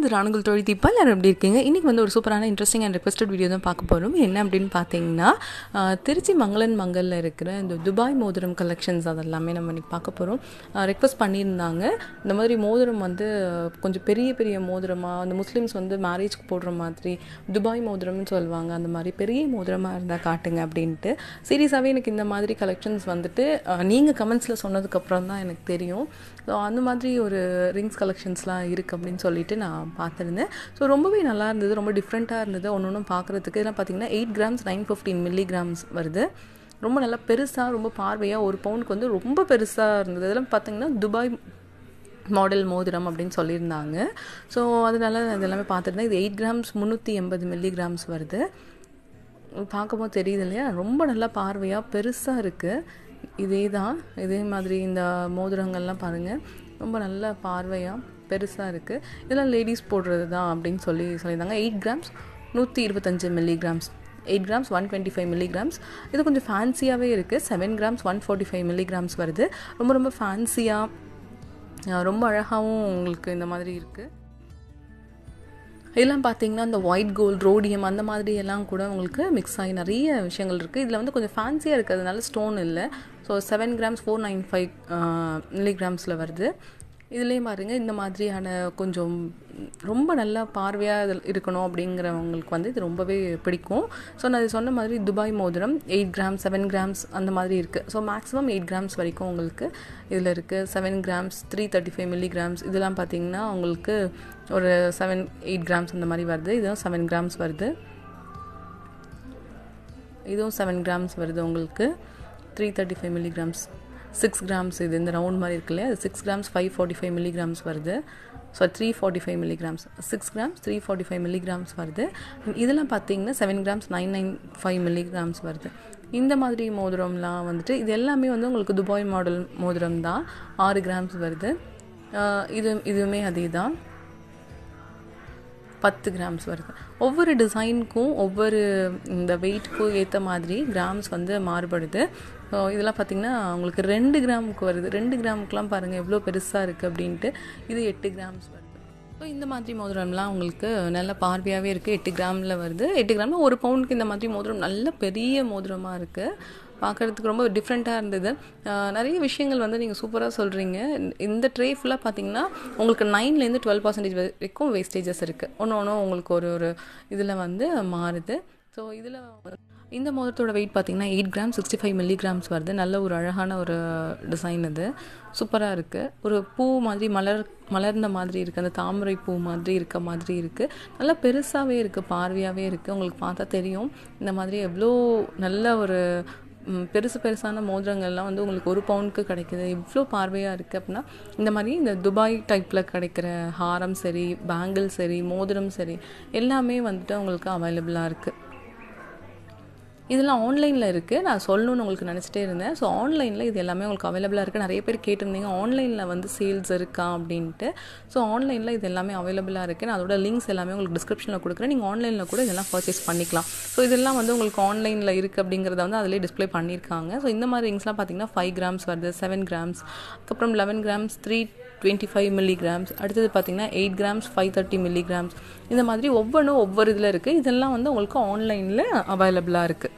இது ராணுகள் தொழில் தீப்பா எல்லாரும் எப்படி இருக்கீங்க இன்றைக்கி வந்து ஒரு சூப்பரான இன்ட்ரெஸ்டிங் அண்ட் ரெக்வஸ்டட் வீடியோ தான் பார்க்க போகிறோம் என்ன அப்படின்னு பார்த்தீங்கன்னா ஆஹ், திருச்சி மங்களன் மங்கலில் இருக்கிற இந்த துபாய் மோதிரம் கலெக்ஷன்ஸ் அதெல்லாமே நம்ம இன்னைக்கு பார்க்க போகிறோம் ரெக்வஸ்ட் பண்ணியிருந்தாங்க இந்த மாதிரி மோதிரம் வந்து கொஞ்சம் பெரிய பெரிய மோதிரமாக அந்த முஸ்லீம்ஸ் வந்து மேரேஜ்க்கு போடுற மாதிரி துபாய் மோதிரம்னு சொல்லுவாங்க அந்த மாதிரி பெரிய மோதிரமாக இருந்தால் காட்டுங்க அப்படின்ட்டு சீரியஸாகவே எனக்கு இந்த மாதிரி கலெக்ஷன்ஸ் வந்துட்டு நீங்கள் கமெண்ட்ஸில் சொன்னதுக்கப்புறம் தான் எனக்கு தெரியும் ஸோ அந்த மாதிரி ஒரு ரிங்ஸ் கலெக்ஷன்ஸ்லாம் இருக்குது அப்படின்னு சொல்லிட்டு நான் பார்த்துருந்தேன் ஸோ ரொம்பவே நல்லா இருந்தது ரொம்ப டிஃப்ரெண்ட்டாக இருந்தது ஒன்று ஒன்றும் பார்க்குறதுக்கு இதெல்லாம் பார்த்தீங்கன்னா eight grams nine fifteen milligrams வருது ரொம்ப நல்லா பெருசாக ரொம்ப பார்வையாக ஒரு பவுனுக்கு வந்து ரொம்ப பெருசாக இருந்தது இதெல்லாம் பார்த்தீங்கன்னா துபாய் மாடல் மோதிரம் அப்படின்னு சொல்லியிருந்தாங்க ஸோ அதனால அது எல்லாமே பார்த்துருந்தேன் இது எயிட் கிராம்ஸ் முந்நூற்றி எண்பது மில்லி கிராம்ஸ் வருது பார்க்கும்போது தெரியுது இல்லையா ரொம்ப நல்லா பார்வையாக பெருசாக இருக்குது இதே தான் இதே மாதிரி இந்த மோதிரங்கள்லாம் பாருங்கள் ரொம்ப நல்ல பார்வையாக பெருசாக இருக்குது இதெல்லாம் லேடிஸ் போடுறது தான் அப்படின்னு சொல்லி சொல்லியிருந்தாங்க எயிட் கிராம்ஸ் நூற்றி இருபத்தஞ்சு milligrams eight grams one twenty five milligrams இது கொஞ்சம் ஃபேன்சியாகவே இருக்குது seven grams one forty five milligrams வருது ரொம்ப ரொம்ப ஃபேன்சியாக ரொம்ப அழகாகவும் உங்களுக்கு இந்த மாதிரி இருக்குது இதெல்லாம் பார்த்தீங்கன்னா இந்த ஒயிட் கோல்ட் ரோடியம் அந்த மாதிரி எல்லாம் கூட உங்களுக்கு மிக்ஸ் ஆகி நிறைய விஷயங்கள் இருக்குது இதில் வந்து கொஞ்சம் ஃபேன்சியாக இருக்கிறதுனால ஸ்டோன் இல்லை so seven grams four nine five மில்லிகிராம்ஸில் வருது இதுலேயும் பாருங்க இந்த மாதிரியான கொஞ்சம் ரொம்ப நல்லா பார்வையாக இதில் இருக்கணும் அப்படிங்கிறவங்களுக்கு வந்து இது ரொம்பவே பிடிக்கும் ஸோ நான் இது சொன்ன மாதிரி துபாய் மோதிரம் எயிட் கிராம்ஸ் செவன் கிராம்ஸ் அந்த மாதிரி இருக்குது ஸோ மேக்ஸிமம் எயிட் கிராம்ஸ் வரைக்கும் உங்களுக்கு இதில் இருக்குது seven grams three thirty five milligrams இதெல்லாம் பார்த்தீங்கன்னா உங்களுக்கு ஒரு செவன் எயிட் கிராம்ஸ் அந்த மாதிரி வருது இதுவும் செவன் கிராம்ஸ் வருது இதுவும் செவன் கிராம்ஸ் வருது உங்களுக்கு three thirty five milligrams six grams இது இந்த ரவுண்ட் மாதிரி இருக்கு இல்லையா அது six grams five forty five milligrams வருது so three forty five milligrams six grams three forty five milligrams வருது இதெல்லாம் பார்த்தீங்கன்னா seven grams nine nine five milligrams வருது இந்த மாதிரி மோதிரம்லாம் வந்துட்டு இது எல்லாமே வந்து உங்களுக்கு துபாய் மாடல் மோதிரம் தான் ஆறு கிராம்ஸ் வருது ஆஹ் இது இதுவுமே அதே தான் பத்து கிராம்ஸ் வருது ஒவ்வொரு டிசைனுக்கும் ஒவ்வொரு இந்த வெயிட்டுக்கும் ஏற்ற மாதிரி கிராம்ஸ் வந்து மாறுபடுது ஸோ இதெல்லாம் பார்த்திங்கன்னா உங்களுக்கு ரெண்டு கிராமுக்கு வருது ரெண்டு கிராமுக்குலாம் பாருங்கள் எவ்வளோ பெருசாக இருக்குது அப்படின்ட்டு இது எட்டு கிராம்ஸ் வருது ஸோ இந்த மாதிரி மோதிரம்லாம் உங்களுக்கு நல்ல பார்வையாகவே இருக்குது எட்டு கிராமில் வருது எட்டு கிராமில் ஒரு பவுனுக்கு இந்த மாதிரி மோதிரம் நல்ல பெரிய மோதிரமாக இருக்குது பார்க்குறதுக்கு ரொம்ப டிஃப்ரெண்ட்டாக இருந்தது ஆஹ் நிறைய விஷயங்கள் வந்து நீங்கள் சூப்பராக சொல்கிறீங்க இந்த ட்ரே ஃபுல்லாக பார்த்தீங்கன்னா உங்களுக்கு நைன்லேருந்து டுவெல் பர்சன்டேஜ் வரைக்கும் வேஸ்டேஜஸ் இருக்குது ஒன்று ஒன்று உங்களுக்கு ஒரு ஒரு இதில் வந்து மாறுது ஸோ இதில் இந்த மோதிரத்தோட வெயிட் பார்த்தீங்கன்னா eight gram sixty five milligrams வருது நல்ல ஒரு அழகான ஒரு டிசைன் இது சூப்பராக இருக்குது ஒரு பூ மாதிரி மலர் மலர்ந்த மாதிரி இருக்குது அந்த தாமரை பூ மாதிரி இருக்க மாதிரி இருக்குது நல்லா பெருசாகவே இருக்குது பார்வையாகவே இருக்குது உங்களுக்கு பார்த்தா தெரியும் இந்த மாதிரி எவ்வளோ நல்ல ஒரு ம், பெருசு பெருசான மோதிரங்கள்லாம் வந்து உங்களுக்கு ஒரு பவுனுக்கு கிடைக்குது இவ்வளோ பார்வையாக இருக்குது அப்படின்னா இந்த மாதிரி இந்த துபாய் டைப்பில் கிடைக்கிற ஹாரம் சரி பேங்கிள் சரி மோதிரம் சரி எல்லாமே வந்துட்டு உங்களுக்கு அவைலபிளாக இருக்குது இதெல்லாம் ஆன்லைனில் இருக்குது நான் சொல்லணும்னு உங்களுக்கு நினச்சிட்டே இருந்தேன் ஸோ ஆன்லைனில் இது எல்லாமே உங்களுக்கு அவைலபிளாக இருக்குது நிறைய பேர் கேட்டிருந்தீங்க ஆன்லைனில் வந்து சேல்ஸ் இருக்கா அப்படின்ட்டு ஸோ ஆன்லைனில் இது எல்லாமே அவைலபிளாக இருக்குது நான் அதோட லிங்க்ஸ் எல்லாமே உங்களுக்கு டிஸ்கிரிப்ஷனில் கொடுக்குறேன் நீங்கள் ஆன்லைனில் கூட இதெல்லாம் பர்ச்சேஸ் பண்ணிக்கலாம் ஸோ இதெல்லாம் வந்து உங்களுக்கு ஆன்லைனில் இருக்குது அப்படிங்கிறத வந்து அதிலே டிஸ்ப்ளே பண்ணியிருக்காங்க ஸோ இந்த மாதிரி ரிங்ஸ்லாம் பார்த்தீங்கன்னா ஃபைவ் கிராம்ஸ் வருது செவன் கிராம்ஸ் அதுக்கப்புறம் eleven grams three twenty five milligrams அடுத்தது பார்த்தீங்கன்னா eight grams five thirty milligrams இந்த மாதிரி ஒவ்வொன்றும் ஒவ்வொரு இதில் இருக்குது இதெல்லாம் வந்து உங்களுக்கு ஆன்லைனில் அவைலபிளாக இருக்குது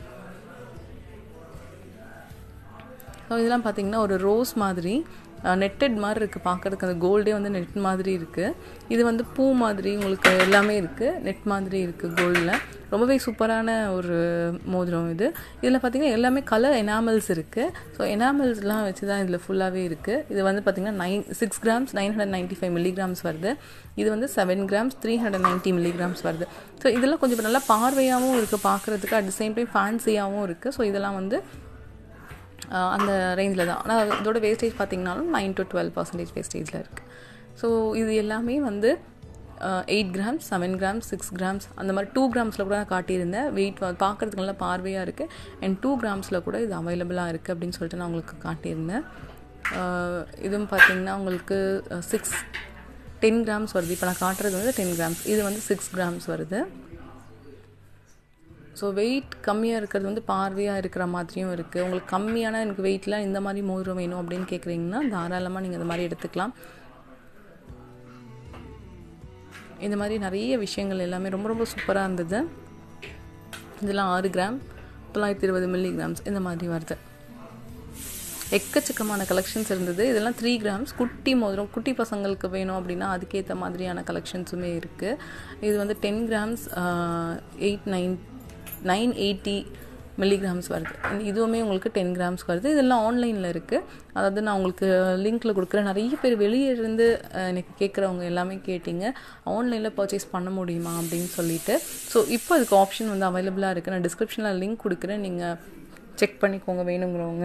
ஸோ இதெல்லாம் பார்த்தீங்கன்னா ஒரு ரோஸ் மாதிரி நெட்டட் மாதிரி இருக்குது பார்க்குறதுக்கு அந்த கோல்டே வந்து நெட் மாதிரி இருக்குது இது வந்து பூ மாதிரி உங்களுக்கு எல்லாமே இருக்குது நெட் மாதிரி இருக்குது கோல்டில் ரொம்பவே சூப்பரான ஒரு மோதிரம் இது இதில் பார்த்தீங்கன்னா எல்லாமே கலர் எனாமல்ஸ் இருக்குது ஸோ எனாமல்ஸ்லாம் வச்சு தான் இதில் ஃபுல்லாகவே இருக்குது இது வந்து பார்த்தீங்கன்னா nine six grams nine hundred ninety five milligrams வருது இது வந்து seven grams three hundred ninety milligrams வருது ஸோ இதெல்லாம் கொஞ்சம் நல்லா பார்வையாகவும் இருக்குது பார்க்குறதுக்கு அட் த சேம் டைம் ஃபேன்சியாகவும் இருக்குது ஸோ இதெல்லாம் வந்து ஆஹ் அந்த ரேஞ்சில் தான் ஆனால் இதோட வேஸ்டேஜ் பார்த்தீங்கனாலும் நைன் டு டுவெல் பர்சன்டேஜ் வேஸ்டேஜில் இருக்குது ஸோ இது எல்லாமே வந்து eight grams seven grams six grams அந்த மாதிரி டூ கிராம்ஸில் கூட நான் காட்டியிருந்தேன் வெயிட் பார்க்குறதுக்கு நல்லா பார்வையாக இருக்குது அண்ட் டூ கிராம்ஸில் கூட இது அவைலபிளாக இருக்குது அப்படின்னு சொல்லிட்டு நான் உங்களுக்கு காட்டியிருந்தேன் ஆஹ் இதுவும் பார்த்தீங்கன்னா உங்களுக்கு சிக்ஸ் டென் கிராம்ஸ் வருது இப்போ நான் காட்டுறது வந்து டென் கிராம்ஸ் இது வந்து சிக்ஸ் கிராம்ஸ் வருது ஸோ வெயிட் கம்மியாக இருக்கிறது வந்து பார்வையாக இருக்கிற மாதிரியும் இருக்குது உங்களுக்கு கம்மியான எனக்கு வெயிட்டில் இந்த மாதிரி மோதிரம் வேணும் அப்படின்னு கேட்குறீங்கன்னா தாராளமாக நீங்கள் இந்த மாதிரி எடுத்துக்கலாம் இந்த மாதிரி நிறைய விஷயங்கள் எல்லாமே ரொம்ப ரொம்ப சூப்பராக இருந்தது இதெல்லாம் ஆறு கிராம் தொள்ளாயிரத்தி இருபது மில்லி கிராம்ஸ் இந்த மாதிரி வருது எக்கச்சக்கமான கலெக்ஷன்ஸ் இருந்தது இதெல்லாம் த்ரீ கிராம்ஸ் குட்டி மோதிரம் குட்டி பசங்களுக்கு வேணும் அப்படின்னா அதுக்கேற்ற மாதிரியான கலெக்ஷன்ஸுமே இருக்குது இது வந்து ten grams eight nine eighty எயிட்டி மில்லிகிராம்ஸ் வருது இதுவுமே உங்களுக்கு டென் கிராம்ஸ் வருது இதெல்லாம் ஆன்லைனில் இருக்குது அதாவது நான் உங்களுக்கு லிங்க்கில் கொடுக்குறேன் நிறைய பேர் வெளியே இருந்து எனக்கு கேட்குறவங்க எல்லாமே கேட்டிங்க ஆன்லைனில் பர்ச்சேஸ் பண்ண முடியுமா அப்படின்னு சொல்லிட்டு ஸோ இப்போ அதுக்கு ஆப்ஷன் வந்து அவைலபிளாக இருக்குது நான் டிஸ்கிரிப்ஷனில் லிங்க் கொடுக்குறேன் நீங்கள் செக் பண்ணிக்கோங்க வேணுங்கிறவங்க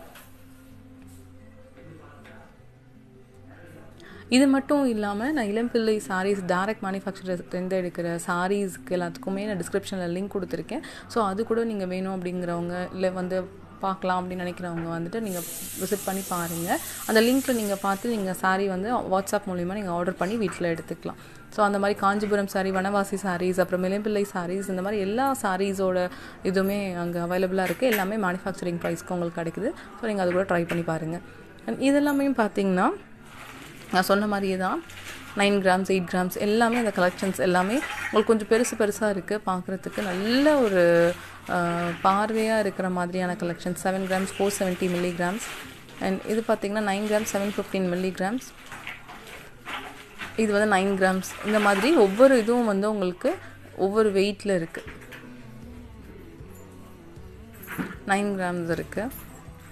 இது மட்டும் இல்லாமல் நான் இளம்பிள்ளை சாரீஸ் டேரக்ட் மேனுஃபேக்சரர்ஸ்லேருந்து எடுக்கிற சாரீஸ்க்கு எல்லாத்துக்குமே நான் டிஸ்கிரிப்ஷனில் லிங்க் கொடுத்துருக்கேன் ஸோ அது கூட நீங்கள் வேணும் அப்படிங்கிறவங்க இல்லை வந்து பார்க்கலாம் அப்படின்னு நினைக்கிறவங்க வந்துட்டு நீங்கள் விசிட் பண்ணி பாருங்கள் அந்த லிங்க்கில் நீங்கள் பார்த்து நீங்கள் சாரீ வந்து வாட்ஸ்அப் மூலிமா நீங்கள் ஆர்டர் பண்ணி வீட்டில் எடுத்துக்கலாம் ஸோ அந்த மாதிரி காஞ்சிபுரம் சாரீ வனவாசி சாரீஸ் அப்புறம் மிளம்பிள்ளை சாரீஸ் இந்த மாதிரி எல்லா சாரீஸோட இதுவுமே அங்கே அவைலபிளாக இருக்குது எல்லாமே மேனுஃபேக்சரிங் ப்ரைஸ்க்கு உங்களுக்கு கிடைக்குது ஸோ நீங்கள் அது கூட ட்ரை பண்ணி பாருங்கள் இதெல்லாமே பார்த்தீங்கன்னா நான் சொன்ன மாதிரியே தான் நைன் கிராம்ஸ் எயிட் கிராம்ஸ் எல்லாமே அந்த கலெக்ஷன்ஸ் எல்லாமே உங்களுக்கு கொஞ்சம் பெருசு பெருசாக இருக்குது பார்க்குறதுக்கு நல்ல ஒரு பார்வையாக இருக்கிற மாதிரியான collections seven grams four seventy milligrams and இது பார்த்திங்கன்னா nine grams seven fifteen milligrams இது வந்து நைன் கிராம்ஸ் இந்த மாதிரி ஒவ்வொரு இதுவும் வந்து உங்களுக்கு ஒவ்வொரு வெயிட்டில் இருக்குது நைன் கிராம்ஸ் இருக்குது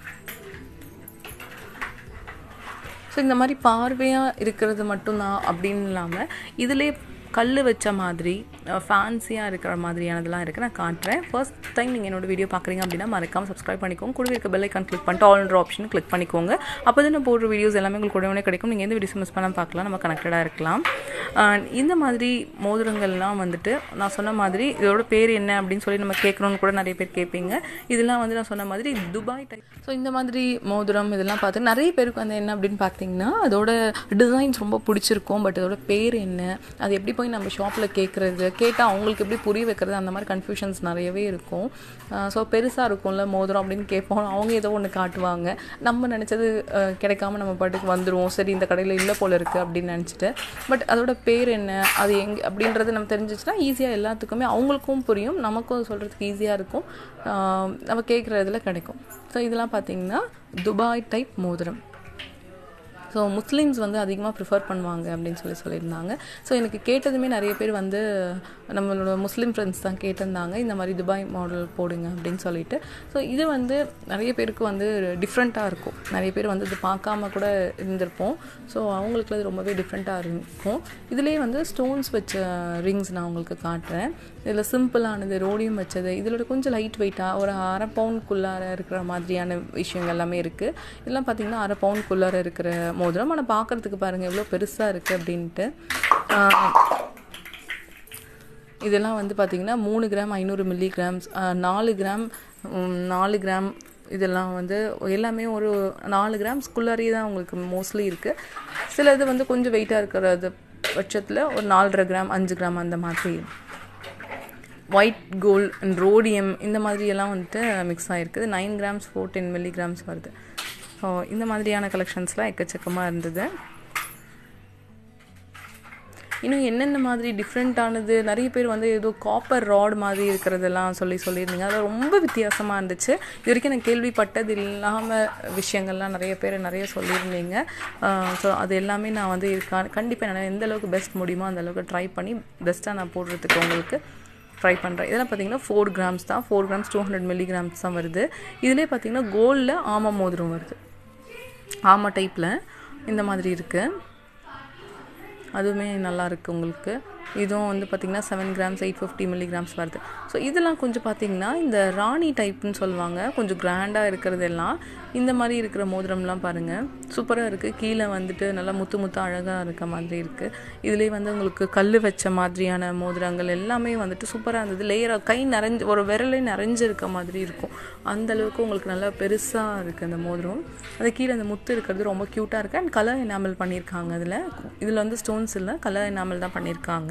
ஸோ இந்த மாதிரி பார்வையாக இருக்கிறது மட்டும்தான் அப்படின்னு இல்லாமல் இதிலே கல் வச்ச மாதிரி ஃபேன்சியாக இருக்கிற மாதிரியானதெல்லாம் இருக்குது நான் காட்டுறேன் ஃபர்ஸ்ட் டைம் நீங்கள் என்னோட வீடியோ பார்க்குறீங்க அப்படின்னா மறக்காமல் சப்ஸ்கிரைப் பண்ணிக்கோங்க கூட இருக்க பெல் ஐக்கான் கிளிக் பண்ணிட்டு ஆல்ன்ற ஆப்ஷன் கிளிக் பண்ணிக்கோங்க அப்போ தான் நான் போடுற வீடியோஸ் எல்லாமே உங்களுக்கு உடனே கிடைக்கும் நீங்கள் எந்த வீடியோஸ் மிஸ் பண்ணால் பார்க்கலாம் நம்ம கனெக்டடாக இருக்கலாம் இந்த மாதிரி மோதிரங்கள்லாம் வந்துட்டு நான் சொன்ன மாதிரி இதோட பேர் என்ன அப்படின்னு சொல்லி நம்ம கேட்கணும்னு கூட நிறைய பேர் கேட்பீங்க இதெல்லாம் வந்து நான் சொன்ன மாதிரி துபாய் டைப் ஸோ இந்த மாதிரி மோதிரம் இதெல்லாம் பார்த்து நிறைய பேருக்கு வந்து என்ன அப்படின்னு பார்த்தீங்கன்னா அதோட டிசைன்ஸ் ரொம்ப பிடிச்சிருக்கும் பட் அதோட பேர் என்ன அது எப்படி போய் நம்ம ஷாப்பில் கேட்குறது கேட்டால் அவங்களுக்கு எப்படி புரிய வைக்கிறது அந்த மாதிரி கன்ஃபியூஷன்ஸ் நிறையவே இருக்கும் ஸோ பெருசாக இருக்கும்ல மோதிரம் அப்படின்னு கேட்போம் அவங்க ஏதோ ஒன்று காட்டுவாங்க நம்ம நினச்சது கிடைக்காம நம்ம பாட்டுக்கு வந்துடுவோம் சரி இந்த கடையில் இல்லை போல் இருக்குது அப்படின்னு நினச்சிட்டு பட் அதோட பேர் என்ன அது எங்கே அப்படின்றது நம்ம தெரிஞ்சிச்சுன்னா ஈஸியாக எல்லாத்துக்குமே அவங்களுக்கும் புரியும் நமக்கும் சொல்கிறதுக்கு ஈஸியாக இருக்கும் நம்ம கேட்குற இதில் கிடைக்கும் ஸோ இதெல்லாம் பார்த்திங்கன்னா துபாய் டைப் மோதிரம் ஸோ முஸ்லீம்ஸ் வந்து அதிகமாக ப்ரிஃபர் பண்ணுவாங்க அப்படின்னு சொல்லி சொல்லியிருந்தாங்க ஸோ எனக்கு கேட்டதுமே நிறைய பேர் வந்து நம்மளோட முஸ்லீம் ஃப்ரெண்ட்ஸ் தான் கேட்டிருந்தாங்க இந்த மாதிரி துபாய் மாடல் போடுங்க அப்படின்னு சொல்லிட்டு ஸோ இது வந்து நிறைய பேருக்கு வந்து டிஃப்ரெண்ட்டாக இருக்கும் நிறைய பேர் வந்து இது பார்க்காம கூட இருந்திருப்போம் ஸோ அவங்களுக்கு அது ரொம்பவே டிஃப்ரெண்ட்டாக இருக்கும் இதுலேயே வந்து ஸ்டோன்ஸ் வச்ச ரிங்ஸ் நான் உங்களுக்கு காட்டுறேன் இதில் சிம்பிளானது ரோடியம் வச்சது இதில் கொஞ்சம் லைட் வெயிட்டாக ஒரு அரை பவுண்ட்குள்ளார இருக்கிற மாதிரியான விஷயங்கள் எல்லாமே இருக்குது இதெல்லாம் பார்த்திங்கன்னா அரை பவுண்ட்குள்ளார இருக்கிற மோதிரம் ஆனால் பார்க்குறதுக்கு பாருங்கள் எவ்வளோ பெருசாக இருக்குது அப்படின்ட்டு இதெல்லாம் வந்து பார்த்திங்கன்னா மூணு கிராம் ஐநூறு மில்லி கிராம்ஸ் நாலு கிராம் நாலு கிராம் இதெல்லாம் வந்து எல்லாமே ஒரு நாலு கிராம்ஸ்குள்ளாரியே தான் உங்களுக்கு மோஸ்ட்லி இருக்குது சில இது வந்து கொஞ்சம் வெயிட்டாக இருக்கிறது பட்சத்தில் ஒரு நாலரை கிராம் அஞ்சு கிராம் அந்த மாதிரி ஒயிட் கோல்ட் அண்ட் ரோடியம் இந்த மாதிரியெல்லாம் வந்துட்டு மிக்ஸ் ஆகிருக்குது nine grams four ten milligrams வருது ஸோ இந்த மாதிரியான கலெக்ஷன்ஸ்லாம் எக்கச்சக்கமாக இருந்தது இன்னும் என்னென்ன மாதிரி டிஃப்ரெண்ட்டானது நிறைய பேர் வந்து ஏதோ காப்பர் ராட் மாதிரி இருக்கிறதெல்லாம் சொல்லி சொல்லியிருந்தீங்க அதெல்லாம் ரொம்ப வித்தியாசமாக இருந்துச்சு இது வரைக்கும் நான் கேள்விப்பட்டது இல்லாமல் விஷயங்கள்லாம் நிறைய பேர் நிறைய சொல்லியிருந்தீங்க ஸோ அது எல்லாமே நான் வந்து இருக்கா கண்டிப்பாக நான் எந்த அளவுக்கு பெஸ்ட் முடியுமோ அந்த அளவுக்கு ட்ரை பண்ணி பெஸ்ட்டாக நான் போடுறதுக்கு உங்களுக்கு ட்ரை பண்ணுறேன் இதெல்லாம் பார்த்தீங்கன்னா ஃபோர் கிராம்ஸ் தான் four grams two hundred milligrams தான் வருது இதிலே பார்த்தீங்கன்னா கோல்டில் ஆமா மோதிரம் வருது ஆமா டைப்பில் இந்த மாதிரி இருக்குது அதுவுமே நல்லா இருக்குது உங்களுக்கு இதுவும் வந்து பார்த்திங்கன்னா seven grams eight fifty milligrams வருது ஸோ இதெல்லாம் கொஞ்சம் பார்த்திங்கன்னா இந்த ராணி டைப்னு சொல்லுவாங்க கொஞ்சம் கிராண்டாக இருக்கிறது எல்லாம் இந்த மாதிரி இருக்கிற மோதிரம்லாம் பாருங்கள் சூப்பராக இருக்குது கீழே வந்துட்டு நல்லா முத்து முத்து அழகாக இருக்க மாதிரி இருக்குது இதுலேயே வந்து உங்களுக்கு கல் வச்ச மாதிரியான மோதிரங்கள் எல்லாமே வந்துட்டு சூப்பராக இருந்தது லேயராக கை நிறைஞ்சு ஒரு விரலே நிறைஞ்சிருக்க மாதிரி இருக்கும் அந்த அளவுக்கு உங்களுக்கு நல்லா பெருசாக இருக்குது அந்த மோதிரம் அது கீழே அந்த முத்து இருக்கிறது ரொம்ப க்யூட்டாக இருக்குது அண்ட் கலர் எனாமல் பண்ணியிருக்காங்க அதில் இதில் வந்து ஸ்டோன்ஸ் இல்லை கலர் எனாமல் தான் பண்ணியிருக்காங்க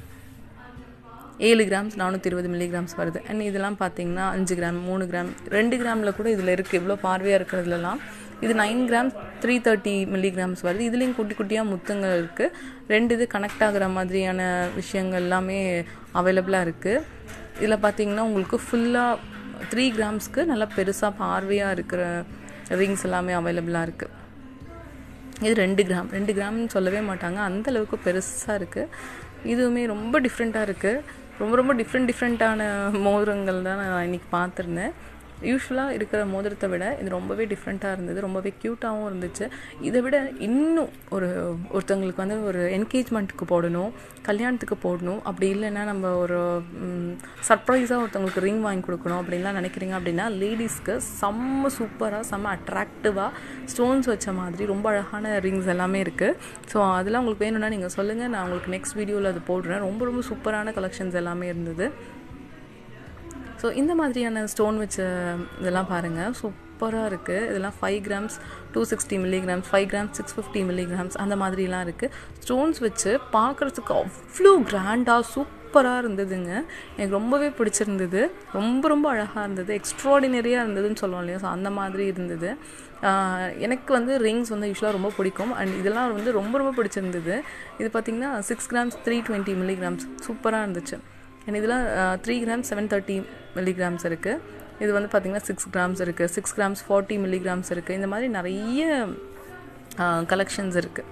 ஏழு கிராம்ஸ் நானூற்றி இருபது மில்லிகிராம்ஸ் வருது அண்ட் இதெல்லாம் பார்த்தீங்கன்னா அஞ்சு கிராம் மூணு கிராம் ரெண்டு கிராமில் கூட இதில் இருக்குது இவ்வளோ பார்வையாக இருக்கிறதுலலாம் இது nine grams three thirty milligrams வருது இதுலேயும் குட்டி குட்டியாக முத்துங்கள் இருக்குது ரெண்டு இது கனெக்ட் ஆகிற மாதிரியான விஷயங்கள் எல்லாமே அவைலபிளாக இருக்குது இதில் பார்த்தீங்கன்னா உங்களுக்கு ஃபுல்லாக த்ரீ கிராம்ஸ்க்கு நல்லா பெருசாக பார்வையாக இருக்கிற ரிங்ஸ் எல்லாமே அவைலபிளாக இருக்குது இது ரெண்டு கிராம் ரெண்டு கிராம்னு சொல்லவே மாட்டாங்க அந்த அளவுக்கு பெருசாக இருக்குது இதுவுமே ரொம்ப டிஃப்ரெண்ட்டாக இருக்குது ரொம்ப ரொம்ப டிஃப்ரெண்ட் டிஃப்ரெண்ட்டான மோதிரங்கள் தான் நான் இன்றைக்கி பார்த்துருந்தேன் யூஸ்வலாக இருக்கிற மோதிரத்தை விட இது ரொம்பவே டிஃப்ரெண்ட்டாக இருந்தது ரொம்பவே க்யூட்டாகவும் இருந்துச்சு இதை விட இன்னும் ஒரு ஒருத்தவங்களுக்கு வந்து ஒரு என்கேஜ்மெண்ட்டுக்கு போடணும் கல்யாணத்துக்கு போடணும் அப்படி இல்லைன்னா நம்ம ஒரு சர்ப்ரைஸாக ஒருத்தவங்களுக்கு ரிங் வாங்கி கொடுக்கணும் அப்படின்லாம் நினைக்கிறீங்க அப்படின்னா லேடிஸ்க்கு செம்ம சூப்பராக செம்ம அட்ராக்டிவாக ஸ்டோன்ஸ் வச்ச மாதிரி ரொம்ப அழகான ரிங்ஸ் எல்லாமே இருக்குது ஸோ அதெல்லாம் உங்களுக்கு வேணும்னா நீங்கள் சொல்லுங்கள் நான் உங்களுக்கு நெக்ஸ்ட் வீடியோவில் அது போடுறேன் ரொம்ப ரொம்ப சூப்பரான கலெக்ஷன்ஸ் எல்லாமே இருந்தது ஸோ இந்த மாதிரியான ஸ்டோன் வச்ச இதெல்லாம் பாருங்கள் சூப்பராக இருக்குது இதெல்லாம் five grams two sixty milligrams five grams six fifty milligrams அந்த மாதிரிலாம் இருக்குது ஸ்டோன்ஸ் வச்சு பார்க்குறதுக்கு அவ்வளோ கிராண்டாக சூப்பராக இருந்ததுங்க எனக்கு ரொம்பவே பிடிச்சிருந்தது ரொம்ப ரொம்ப அழகாக இருந்தது எக்ஸ்ட்ராடினரியாக இருந்ததுன்னு சொல்லுவோம் இல்லையா ஸோ அந்த மாதிரி இருந்தது எனக்கு வந்து ரிங்ஸ் வந்து யூஸ்வலாக ரொம்ப பிடிக்கும் அண்ட் இதெல்லாம் வந்து ரொம்ப ரொம்ப பிடிச்சிருந்தது இது பார்த்திங்கன்னா six grams three twenty milligrams சூப்பராக இருந்துச்சு அண்ட் இதில் three grams seven thirty milligrams இருக்குது இது வந்து பார்த்திங்கன்னா சிக்ஸ் கிராம்ஸ் இருக்குது சிக்ஸ் கிராம்ஸ் ஃபார்ட்டி மில்லிகிராம்ஸ் இருக்குது இந்த மாதிரி நிறைய கலெக்ஷன்ஸ் இருக்குது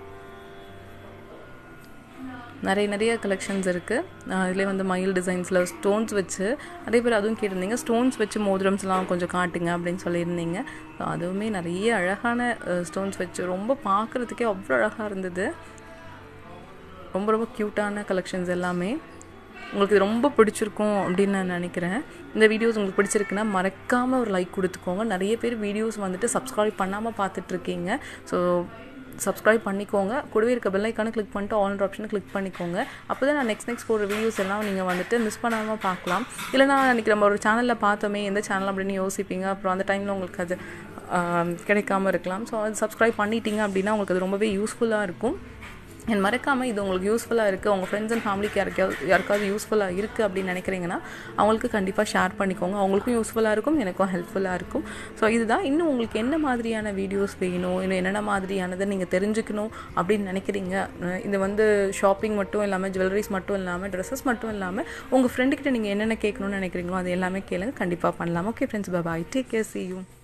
நிறைய நிறைய கலெக்ஷன்ஸ் இருக்குது இதிலே வந்து மயில் டிசைன்ஸில் ஸ்டோன்ஸ் வச்சு நிறைய பேர் அதுவும் கேட்டிருந்தீங்க ஸ்டோன்ஸ் வச்சு மோதிரம்ஸ்லாம் கொஞ்சம் காட்டுங்க அப்படின்னு சொல்லியிருந்தீங்க ஸோ அதுவுமே நிறைய அழகான ஸ்டோன்ஸ் வச்சு ரொம்ப பார்க்குறதுக்கே அவ்வளோ அழகாக இருந்தது ரொம்ப ரொம்ப க்யூட்டான கலெக்ஷன்ஸ் எல்லாமே உங்களுக்கு இது ரொம்ப பிடிச்சிருக்கும் அப்படின்னு நான் நினைக்கிறேன் இந்த வீடியோஸ் உங்களுக்கு பிடிச்சிருக்குன்னா மறக்காமல் ஒரு லைக் கொடுத்துக்கோங்க நிறைய பேர் வீடியோஸ் வந்துட்டு சப்ஸ்கிரைப் பண்ணாமல் பார்த்துட்ருக்கீங்க ஸோ சப்ஸ்கிரைப் பண்ணிக்கோங்க கூடவே இருக்க பெல்லைக்கான கிளிக் பண்ணிட்டு ஆல் ஆப்ஷனை கிளிக் பண்ணிக்கோங்க அப்போ தான் நான் நெக்ஸ்ட் நெக்ஸ்ட் போகிற வீடியோஸ் எல்லாம் நீங்கள் வந்துட்டு மிஸ் பண்ணாமல் பார்க்கலாம் இல்லைனா அன்றைக்கி நம்ம ஒரு சேனலில் பார்த்தோமே எந்த சேனல் அப்படின்னு யோசிப்பீங்க அப்புறம் அந்த டைமில் உங்களுக்கு அது கிடைக்காம இருக்கலாம் ஸோ அது சப்ஸ்கிரைப் பண்ணிட்டீங்க அப்படின்னா உங்களுக்கு அது ரொம்பவே யூஸ்ஃபுல்லாக இருக்கும் என் மறக்காமல் இது உங்களுக்கு யூஸ்ஃபுல்லாக இருக்குது உங்கள் ஃப்ரெண்ட்ஸ் அண்ட் ஃபேமிலிக்கு யாருக்காவது யாருக்காவது யூஸ்ஃபுல்லாக இருக்குது அப்படின்னு நினைக்கிறீங்கன்னா அவங்களுக்கு கண்டிப்பாக ஷேர் பண்ணிக்கோங்க அவங்களுக்கும் யூஸ்ஃபுல்லாக இருக்கும் எனக்கும் ஹெல்ப்ஃபுல்லாக இருக்கும் ஸோ இதுதான் இன்னும் உங்களுக்கு என்ன மாதிரியான வீடியோஸ் வேணும் இன்னும் என்னென்ன மாதிரியானதை நீங்கள் தெரிஞ்சுக்கணும் அப்படின்னு நினைக்கிறீங்க இது வந்து ஷாப்பிங் மட்டும் இல்லாமல் ஜுவல்லரிஸ் மட்டும் இல்லாமல் ட்ரெஸ்ஸஸ் மட்டும் இல்லாமல் உங்கள் ஃப்ரெண்டுக்கிட்ட நீங்கள் என்னென்ன கேட்கணும்னு நினைக்கிறீங்களோ அது எல்லாமே கேளுங்க கண்டிப்பாக பண்ணலாம் okay friends bye take care see you